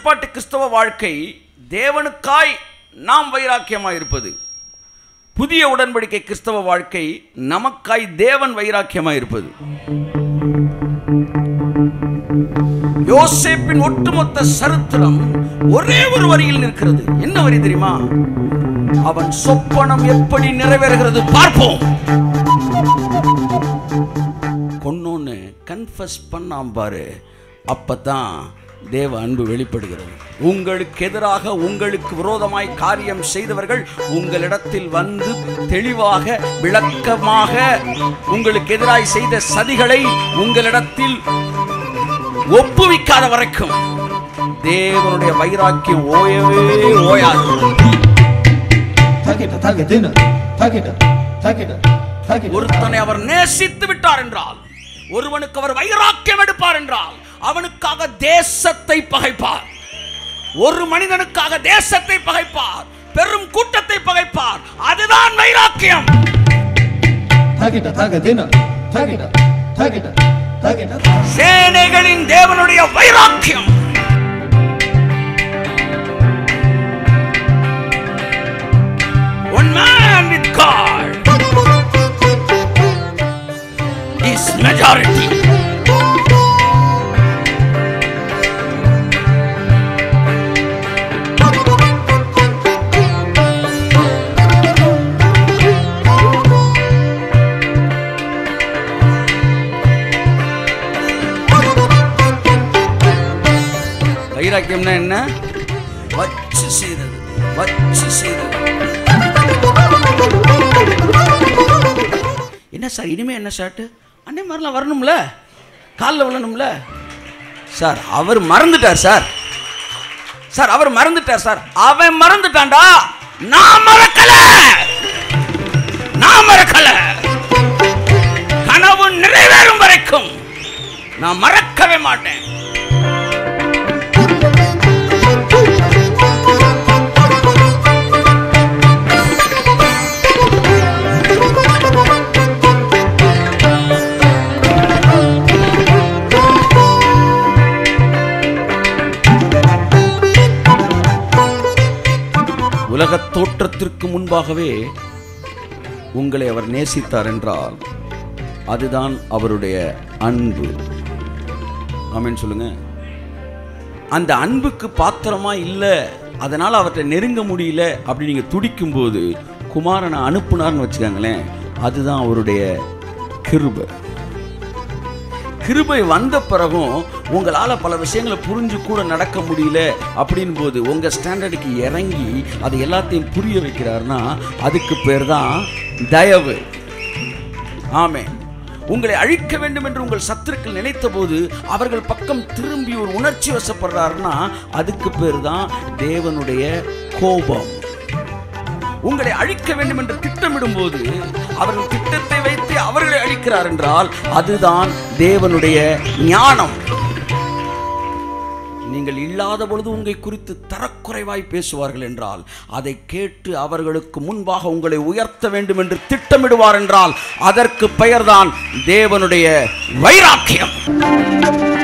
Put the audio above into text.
ஏற்பாட்டு கிறிஸ்தவ வாழ்க்கை தேவனுக்காய் நாம் வைராக்கியமாய் இருப்பது புதிய உடன்படிக்கை கிறிஸ்தவ வாழ்க்கை நமக்காய் தேவன் வைராக்கியமாய் இருப்பது யோசேப்பின் ஒட்டுமொத்த சரித்திரம் ஒரே ஒரு வரியில் நிற்கிறது என்ன வரி தெரியுமா அவன் சொப்பனம் எப்படி நிறைவேறுகிறது பார்ப்போம் கொன்னோன்னு கன்ஃபஸ் பண்ணாம பாரு அப்பதான் தேவ அன்பு வெளிப்படுகிறது உங்களுக்கு எதிராக உங்களுக்கு விரோதமாய் காரியம் செய்தவர்கள் உங்களிடத்தில் வந்து தெளிவாக விளக்கமாக உங்களுக்கு எதிராய் செய்த சதிகளை உங்களிடத்தில் ஒப்புவிக்காத வரைக்கும் தேவனுடைய வைராக்கியம் ஓயவே ஓயாது 타겟다 타겟 되는 타겟다 타겟다 타겟 ஒருத்தனை அவர் நேசித்து விட்டார் என்றால் ஒருவனுக்கு அவர் வைராக்கியம் எடுப்பார் என்றால் அவனுக்காக தேசத்தை பகைப்பார் ஒரு மனிதனுக்காக தேசத்தை பகைப்பார் பெரும் கூட்டத்தை பகைப்பார் அதுதான் வைராக்கியம் 타겟다 타겟 되는 타겟다 타겟다 타겟다 சேனைகளின் தேவனுடைய வைராக்கியம் One man with God is majority. வைராக்கியம்னா என்ன வச்சு செய்தது வச்சு செய்தது என்ன சார் இனிமே என்ன ஷர்ட்டு அண்ணே மாதிரிலாம் வரணும்ல காலில் விழணும்ல சார் அவர் மறந்துட்டார் சார் சார் அவர் மறந்துட்டார் சார் அவன் மறந்துட்டான்டா நான் மறக்கல நான் மறக்கல கனவு நிறைவேறும் வரைக்கும் நான் மறக்கவே மாட்டேன் உலகத் தோற்றத்திற்கு முன்பாகவே உங்களை அவர் நேசித்தார் என்றால் அதுதான் அவருடைய அன்பு ஆமென் சொல்லுங்க அந்த அன்புக்கு பாத்திரமா இல்லை அதனால் அவர்கிட்ட நெருங்க முடியல அப்படி நீங்கள் துடிக்கும்போது குமாரனை அனுப்புனார்னு வச்சுக்கோங்களேன் அதுதான் அவருடைய கிருபை கிருபை வந்த பிறகும் உங்களால் பல விஷயங்களை புரிஞ்சு கூட நடக்க முடியல அப்படின் போது உங்கள் ஸ்டாண்டர்டுக்கு இறங்கி அதை எல்லாத்தையும் புரிய வைக்கிறாருன்னா அதுக்கு பேர் தான் தயவு ஆமே உங்களை அழிக்க வேண்டும் என்று உங்கள் சத்துருக்கள் நினைத்த போது அவர்கள் பக்கம் திரும்பி ஒரு உணர்ச்சி வசப்படுறாருன்னா அதுக்கு பேர் தான் தேவனுடைய கோபம் உங்களை அழிக்க வேண்டும் என்று திட்டமிடும் போது அவர்கள் திட்டத்தை வைத்து அவர்களை அழிக்கிறார் என்றால் அதுதான் தேவனுடைய ஞானம் நீங்கள் இல்லாத பொழுது உங்களை குறித்து தரக்குறைவாய் பேசுவார்கள் என்றால் அதை கேட்டு அவர்களுக்கு முன்பாக உங்களை உயர்த்த வேண்டும் என்று திட்டமிடுவார் என்றால் அதற்கு பெயர்தான் தேவனுடைய வைராக்கியம்